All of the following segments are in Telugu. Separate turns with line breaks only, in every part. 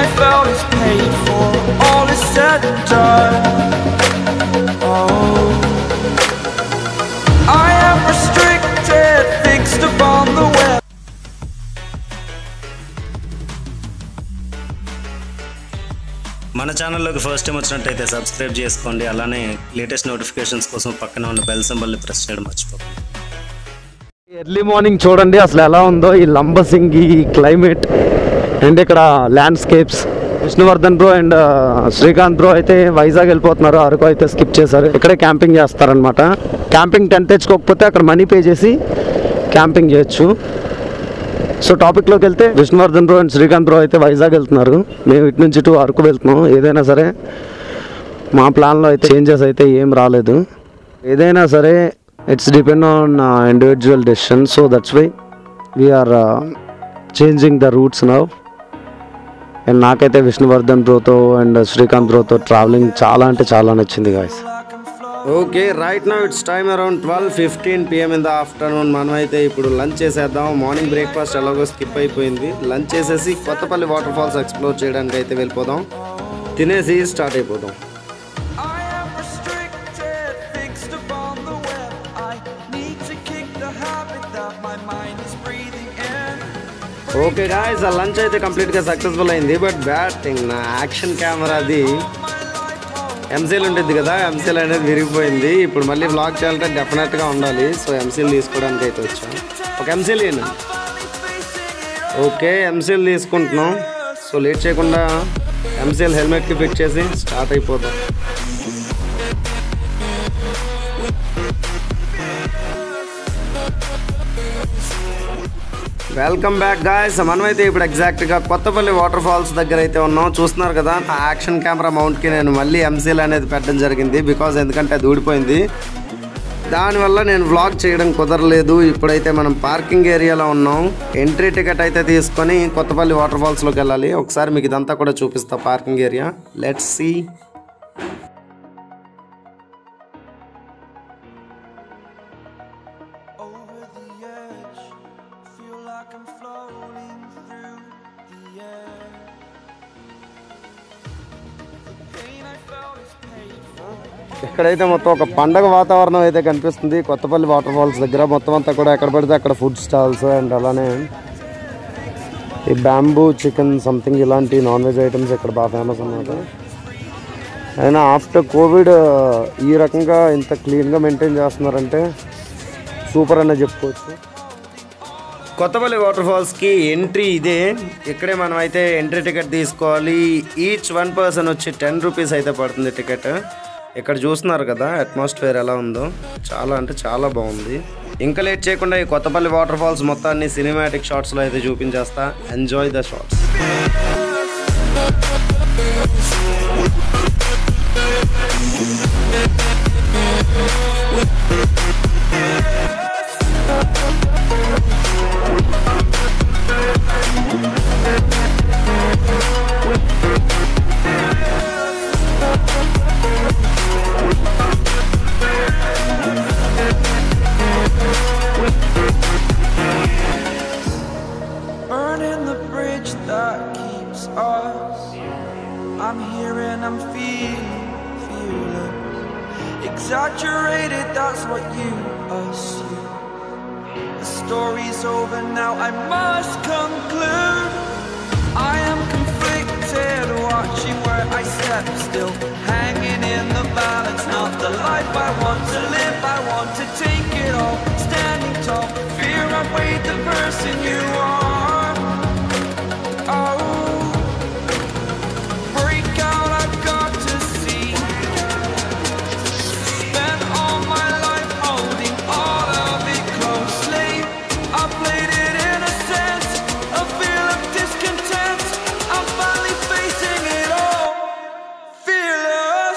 I felt is paid for. All is said and done. Oh, I am restricted, fixed upon the web.
మన ఛానల్లోకి ఫస్ట్ టైం వచ్చినట్టయితే సబ్స్క్రైబ్ చేసుకోండి అలానే లేటెస్ట్ నోటిఫికేషన్స్ కోసం పక్కన ఉన్న బెల్ సింబల్ని ప్రెస్ చేయడం మర్చిపోకండి
ఎర్లీ మార్నింగ్ చూడండి అసలు ఎలా ఉందో ఈ లంబసింగి ఈ క్లైమేట్ అండ్ ఇక్కడ landscapes Vishnuvardhan bro and Srikanth bro అయితే వైజాగ్ వెళ్ళిపోతున్నారు అరకు అయితే స్కిప్ చేశారు ఇక్కడే క్యాంపింగ్ చేస్తారనమాట క్యాంపింగ్ టెంట్ తెచ్చుకోకపోతే అక్కడ మనీ పే చేసి క్యాంపింగ్ చేయొచ్చు సో టాపిక్లోకి వెళ్తే Vishnuvardhan bro and Srikanth bro అయితే వైజాగ్ వెళ్తున్నారు మేము ఇటు నుంచి ఇటు అరకు వెళ్తున్నాం ఏదైనా సరే మా ప్లాన్లో అయితే చేంజెస్ అయితే ఏం రాలేదు ఏదైనా సరే it's depend on individual decision so that's why we are changing the routes now and నాకైతే విష్ణువర్ధన్ బ్రోతో అండ్ శ్రీకాంత్ బ్రోతో ట్రావెలింగ్ చాలా అంటే చాలా నచ్చింది guys
okay right now it's time around twelve fifteen PM in the afternoon మనం అయితే ఇప్పుడు లంచ్ చేసేద్దాం మార్నింగ్ బ్రేక్ఫాస్ట్ ఎలాగో స్కిప్ అయిపోయింది లంచ్ చేసేసి కొత్తపల్లి వాటర్ ఫాల్స్ ఎక్స్ప్లోర్ చేయడానికి అయితే వెళ్ళిపోదాం తినేసి స్టార్ట్ అయిపోదాం
I am restricted, fixed upon the web. I need to kick the habit that my mind is breathing in.
Okay guys ఆ లంచ్ అయితే కంప్లీట్గా సక్సెస్ఫుల్ అయింది బట్ బ్యాడ్ థింగ్ నా యాక్షన్ కెమెరాది ఎంసీల్ ఉంటుంది కదా ఎంసీల్ అనేది విరిగిపోయింది ఇప్పుడు మళ్ళీ వ్లాగ్ చేయాలంటే డెఫినెట్గా ఉండాలి సో ఎంసీల్ తీసుకోవడానికి అయితే వచ్చాం ఒక ఎంసీల్ ఇయ్యండి. ఓకే ఎంసీల్ తీసుకుంటున్నాం సో లేట్ చేయకుండా ఎంసీఎల్ హెల్మెట్కి ఫిట్ చేసి స్టార్ట్ అయిపోతాం వెల్కమ్ బ్యాక్ గాయస్ మనమైతే ఇప్పుడు ఎగ్జాక్ట్గా కొత్తపల్లి వాటర్ ఫాల్స్ దగ్గర అయితే ఉన్నాం చూస్తున్నారు కదా నా యాక్షన్ కెమెరా మౌంట్కి నేను మళ్ళీ ఎంసీల్ అనేది పెట్టడం జరిగింది బికాజ్ ఎందుకంటే అది ఊడిపోయింది దానివల్ల నేను వ్లాగ్ చేయడం కుదరలేదు ఇప్పుడైతే మనం పార్కింగ్ ఏరియాలో ఉన్నాం ఎంట్రీ టికెట్ అయితే తీసుకొని కొత్తపల్లి వాటర్ ఫాల్స్లోకి వెళ్ళాలి ఒకసారి మీకు ఇదంతా కూడా చూపిస్తా parking area let's see
Over the edge, feel like I'm floating through the air. The pain I felt is paid for.
ఇక్కడైతే మొత్తం ఒక పండగ వాతావరణం అయితే కనిపిస్తుంది కొత్తపల్లి వాటర్ ఫాల్స్ దగ్గర మొత్తం అంతా కూడా ఎక్కడ పడితే అక్కడ ఫుడ్ స్టాల్స్ అండ్ అలానే ఈ బ్యాంబూ చికెన్ సంథింగ్ ఇలాంటి నాన్ వెజ్ ఐటమ్స్ ఇక్కడ బాగా ఫేమస్ అన్నమాట అయినా ఆఫ్టర్ కోవిడ్ ఈ రకంగా ఇంత క్లీన్గా మెయింటైన్ చేస్తున్నారంటే సూపర్ అనే చెప్పుకోవచ్చు కొత్తపల్లి వాటర్ ఫాల్స్కి ఎంట్రీ ఇదే ఇక్కడే మనం అయితే ఎంట్రీ టికెట్ తీసుకోవాలి ఈచ్ వన్ పర్సన్ వచ్చి టెన్ రూపీస్ అయితే పడుతుంది టికెట్ ఇక్కడ చూస్తున్నారు కదా అట్మాస్ఫియర్ ఎలా ఉందో చాలా అంటే చాలా బాగుంది ఇంకా లేట్ చేయకుండా ఈ కొత్తపల్లి వాటర్ ఫాల్స్ మొత్తాన్ని సినిమాటిక్ షార్ట్స్లో అయితే చూపించేస్తా enjoy the shorts
burning the bridge that keeps us. I'm here and I'm feeling, feeling exaggerated. That's what you assume. The story's over now. I must conclude. I am conflicted, watching where I step still, hanging in the balance. Not the life I want to live. I want to take it all, standing tall. Fear I weighed the person you are. Oh, break out, I've got to see. Spent all my life holding all of it closely. I played it in a sense, a feel of discontent. I'm finally facing it all, fearless.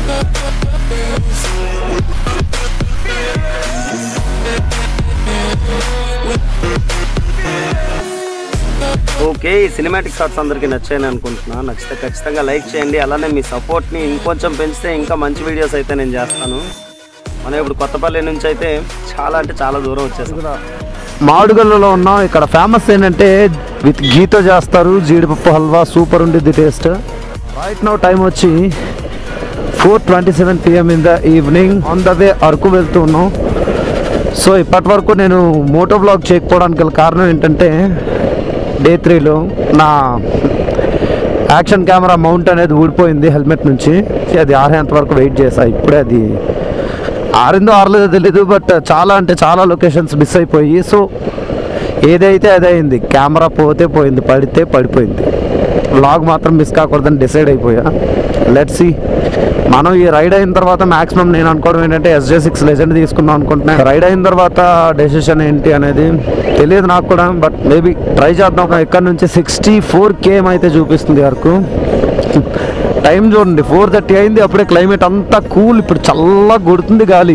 Okay ఈ సినిమాటిక్ షార్ట్స్ అందరికీ నచ్చాయని అనుకుంటున్నా నచ్చితే ఖచ్చితంగా లైక్ చేయండి అలానే మీ సపోర్ట్ని ఇంకొంచెం పెంచితే ఇంకా మంచి వీడియోస్ అయితే నేను చేస్తాను మనం ఇప్పుడు కొత్తపల్లి నుంచి అయితే చాలా అంటే చాలా దూరం వచ్చేసాం
మాడుగల్లులో ఉన్నాం ఇక్కడ ఫేమస్ ఏంటంటే విత్ గీతో చేస్తారు జీడిపప్పు హల్వా సూపర్ ఉండిద్ది టేస్ట్ రైట్ నౌ టైం వచ్చి four twenty seven PM in the evening on the way Araku వెళ్తూ ఉన్నాం సో ఇప్పటి వరకు నేను మోటో బ్లాగ్ చేయకపోవడానికి గల కారణం ఏంటంటే డే త్రీలో నా యాక్షన్ కెమెరా మౌంట్ అనేది ఊడిపోయింది హెల్మెట్ నుంచి అది ఆరేంత వరకు వెయిట్ చేసా ఇప్పుడే అది ఆరిందో ఆరలేదో తెలీదు బట్ చాలా అంటే చాలా లొకేషన్స్ మిస్ అయిపోయి సో ఏదైతే అదే అయింది కెమెరా పోతే పోయింది పడితే పడిపోయింది వ్లాగ్ మాత్రం మిస్ కాకూడదని డిసైడ్ అయిపోయా లెట్ సి మనం ఈ రైడ్ అయిన తర్వాత మాక్సిమం నేను అనుకోవడం ఏంటంటే ఎస్జే సిక్స్ లెజెండ్ తీసుకుందాం అనుకుంటున్నా రైడ్ అయిన తర్వాత డెసిషన్ ఏంటి అనేది తెలియదు నాకు కూడా బట్ మేబీ ట్రై చేద్దాం ఇక్కడ నుంచి సిక్స్టీ ఫోర్ కేఎం అయితే చూపిస్తుంది వరకు టైం చూడండి ఫోర్ థర్టీ అయింది అప్పుడే క్లైమేట్ అంతా కూల్ ఇప్పుడు చల్లగా కొడుతుంది గాలి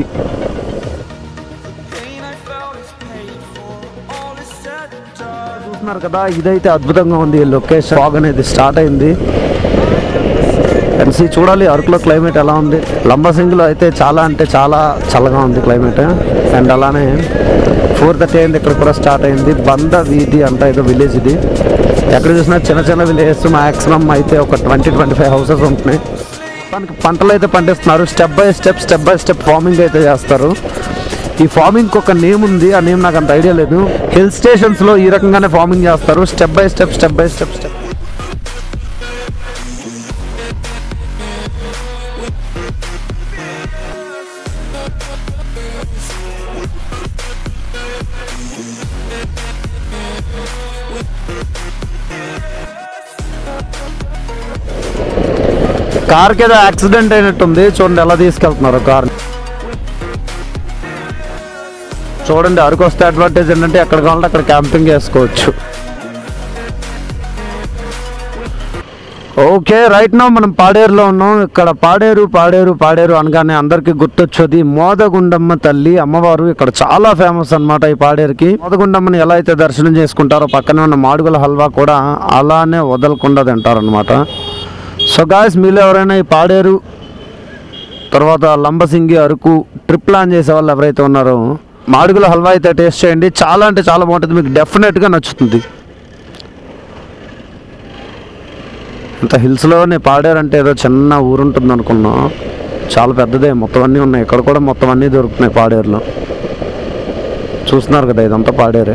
Pain I felt is paid for. All is said and done.
చూస్తున్నారు కదా ఇదైతే అద్భుతంగా ఉంది లొకేషన్ ఫాగ్ అనేది స్టార్ట్ అయింది ఎన్సీ చూడాలి అరకులో క్లైమేట్ ఎలా ఉంది లంబసింగిలో అయితే చాలా అంటే చాలా చల్లగా ఉంది క్లైమేట్ అండ్ అలానే ఫోర్ థర్టీ అయింది ఇక్కడ కూడా స్టార్ట్ అయింది బంద వీధి అంట ఏదో విలేజ్ ఇది ఎక్కడ చూసినా చిన్న చిన్న విలేజెస్ మాక్సిమం అయితే ఒక ట్వంటీ ట్వంటీ ఫైవ్ హౌసెస్ ఉంటున్నాయి మనకి పంటలు అయితే పండిస్తున్నారు step by step step by step farming అయితే చేస్తారు ఈ ఫార్మింగ్ ఒక నేమ్ ఉంది ఆ నేమ్ నాకు అంత ఐడియా లేదు హిల్ స్టేషన్స్ లో ఈ రకంగానే ఫార్మింగ్ చేస్తారు step by step step by step step కార్కి ఏదో యాక్సిడెంట్ అయినట్టుంది చూడండి ఎలా తీసుకెళ్తున్నారు కార్ చూడండి అరకు వస్తే అడ్వాంటేజ్ ఏంటంటే ఎక్కడ కావాలంటే అక్కడ క్యాంపింగ్ చేసుకోవచ్చు ఓకే రైట్ నా మనం పాడేరులో ఉన్నాం ఇక్కడ పాడేరు పాడేరు పాడేరు అనగానే అందరికి గుర్తొచ్చేది మోదగుండమ్మ తల్లి అమ్మవారు ఇక్కడ చాలా ఫేమస్ అన్నమాట ఈ పాడేరుకి మోదగుండమ్మని ఎలా అయితే దర్శనం చేసుకుంటారో పక్కనే ఉన్న మాడుగుల హల్వా కూడా అలానే వదలకుండా తింటారనమాట సో గాయస్ మీలో ఎవరైనా ఈ పాడేరు తర్వాత లంబసింగి అరకు ట్రిప్ ప్లాన్ చేసే వాళ్ళు ఎవరైతే ఉన్నారో మాడుగుల హల్వా అయితే టేస్ట్ చేయండి చాలా అంటే చాలా బాగుంటుంది మీకు డెఫినెట్గా నచ్చుతుంది ఇంత హిల్స్లోనే పాడారంటే ఏదో చిన్న ఊరు ఉంటుంది అనుకున్నా చాలా పెద్దదే మొత్తం అన్నీ ఉన్నాయి ఇక్కడ కూడా మొత్తం అన్నీ దొరుకుతున్నాయి పాడేరులో చూస్తున్నారు కదా ఇదంతా పాడేరే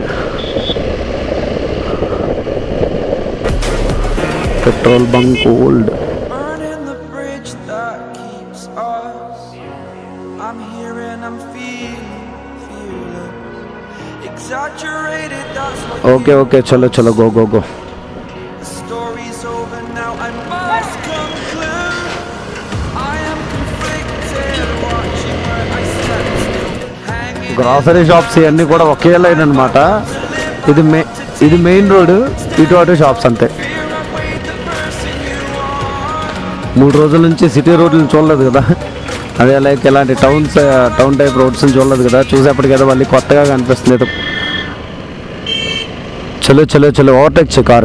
petrol bunk old
Burning the bridge that keeps us. I'm here and I'm feeling, feeling exaggerated. That's what
okay okay చలో చలో go go go
the story's over now. I must conclude. I am conflicted, watching where I step still, hanging.
Grocery shops ఇవన్నీ కూడా ఒకే లైన్ అనమాట ఇది మే ఇది మెయిన్ రోడ్ ఇటు అటు షాప్స్ అంతే
Fear I weighed the person you are.
మూడు రోజుల నుంచి సిటీ రోడ్లను చూడలేదు కదా అదే లైక్ ఇలాంటి టౌన్స్ టౌన్ టైప్ రోడ్స్ చూడలేదు కదా చూసేప్పటికి ఏదో మళ్ళీ కొత్తగా కనిపిస్తుంది ఏదో చలో చలో చలో ఓవర్టేక్ చే car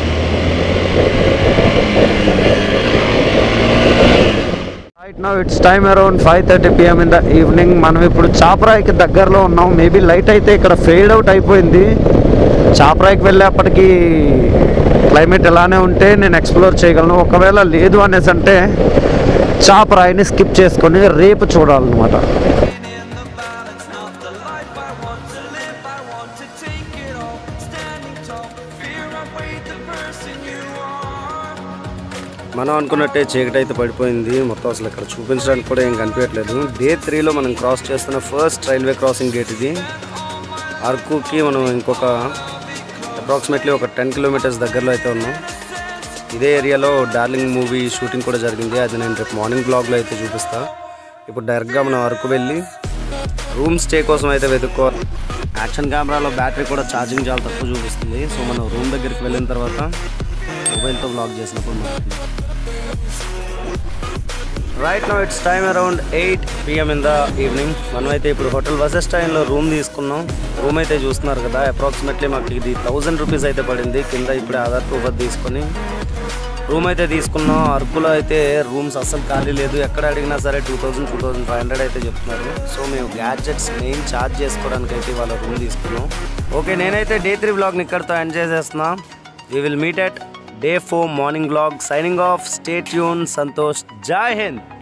right now it's time around five thirty PM in the evening మనం ఇప్పుడు చాపరాయికి దగ్గరలో ఉన్నాం మేబీ లైట్ అయితే ఇక్కడ ఫేడ్ అవుట్ అయిపోయింది చాపరాయికి వెళ్ళేప్పటికీ క్లైమేట్ ఎలానే ఉంటే నేను ఎక్స్ప్లోర్ చేయగలను ఒకవేళ లేదు అనేసి అంటే చాపరాయిని స్కిప్ చేసుకొని రేపు చూడాలన్నమాట
In the balance, not the life I want to live. I want to take it all, standing tall. Fear I weighed the person you are.
మనం అనుకున్నట్టే చీకటి అయితే పడిపోయింది మొత్తం అసలు ఇక్కడ చూపించడానికి కూడా ఏం కనిపించట్లేదు డే త్రీలో మనం క్రాస్ చేస్తున్న ఫస్ట్ రైల్వే క్రాసింగ్ గేట్ ఇది అరకుకి మనం ఇంకొక అప్రాక్సిమేట్లీ ఒక టెన్ కిలోమీటర్స్ దగ్గరలో అయితే ఉన్నాం ఇదే ఏరియాలో డార్లింగ్ మూవీ షూటింగ్ కూడా జరిగింది అది నేను రేపు మార్నింగ్ బ్లాగ్లో అయితే చూపిస్తా ఇప్పుడు డైరెక్ట్గా మనం అరకు వెళ్ళి రూమ్ స్టే కోసం అయితే వెతుక్కోవాలి యాక్షన్ కెమెరాలో బ్యాటరీ కూడా ఛార్జింగ్ చాలా తక్కువ చూపిస్తుంది సో మనం రూమ్ దగ్గరికి వెళ్ళిన తర్వాత మొబైల్తో బ్లాగ్ చేసినప్పుడు మాట్లాడుకుందాం right now it's time around eight PM in the evening మనం అయితే ఇప్పుడు హోటల్ వసెస్ టైంలో రూమ్ తీసుకున్నాం రూమ్ అయితే చూస్తున్నారు కదా అప్రాక్సిమేట్లీ మాకు ఇది థౌజండ్ రూపీస్ అయితే పడింది కింద ఇప్పుడే ఆధార్ ప్రూఫ్ అది తీసుకొని రూమ్ అయితే తీసుకున్నాం అరకులో అయితే రూమ్స్ అస్సలు ఖాళీ లేదు ఎక్కడ అడిగినా సరే two thousand two thousand five hundred అయితే చెప్తున్నారు సో మేము గ్యాడ్జెట్స్ మెయిన్ ఛార్జ్ చేసుకోవడానికి అయితే వాళ్ళ రూమ్ తీసుకున్నాం ఓకే నేనైతే డే త్రీ బ్లాగ్ని ఇక్కడితో ఎండ్ చేసేస్తున్నా we will meet at day four morning blog signing off stay tuned Santosh జై హింద్